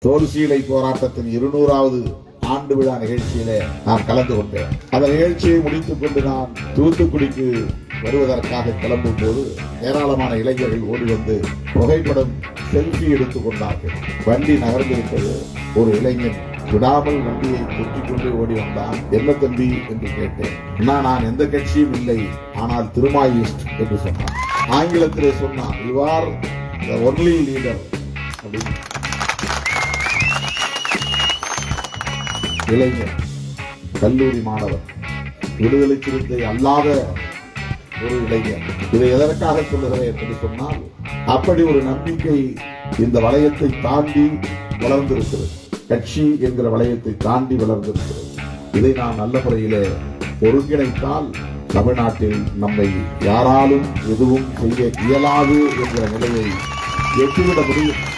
தோல் சீலை போராட்டத்தின் இருநூறாவது ஆண்டு விழா நிகழ்ச்சியிலே நான் கலந்து கொண்டேன் அந்த நிகழ்ச்சியை முடித்துக் கொண்டு நான் தூத்துக்குடிக்கு வருவதற்காக கிளம்பும் போது ஏராளமான இளைஞர்கள் ஓடி வந்து புகைப்படம் செல்ஃபி எடுத்துக் கொண்டார்கள் வண்டி நகர்ந்திருப்பது ஒரு இளைஞன் விடாமல் வண்டியை தொற்றிக் கொண்டு ஓடி வந்தான் என்ன தம்பி என்று கேட்டேன் அண்ணா நான் எந்த கட்சியும் இல்லை ஆனால் திருமாயிஸ்ட் என்று சொன்னான் ஆங்கிலத்திலே சொன்னான் you are the only leader அப்படின்னு இளைஞர் கல்லூரி மாணவர் விடுதலை சிறுத்தை அல்லாத ஒரு இளைஞர் இதை எதற்காக சொல்லுகிறேன் என்று சொன்னால் அப்படி ஒரு நம்பிக்கை இந்த வளையத்தை தாண்டி வளர்ந்திருக்கிறது கட்சி என்கிற வளையத்தை தாண்டி வளர்ந்திருக்கிறது இதை நாம் நல்ல முறையிலே ஒருங்கிணைத்தால் தமிழ்நாட்டில் நம்மை யாராலும் எதுவும் செய்ய இயலாது என்கிற நிலையை எட்டிவிட முடியும்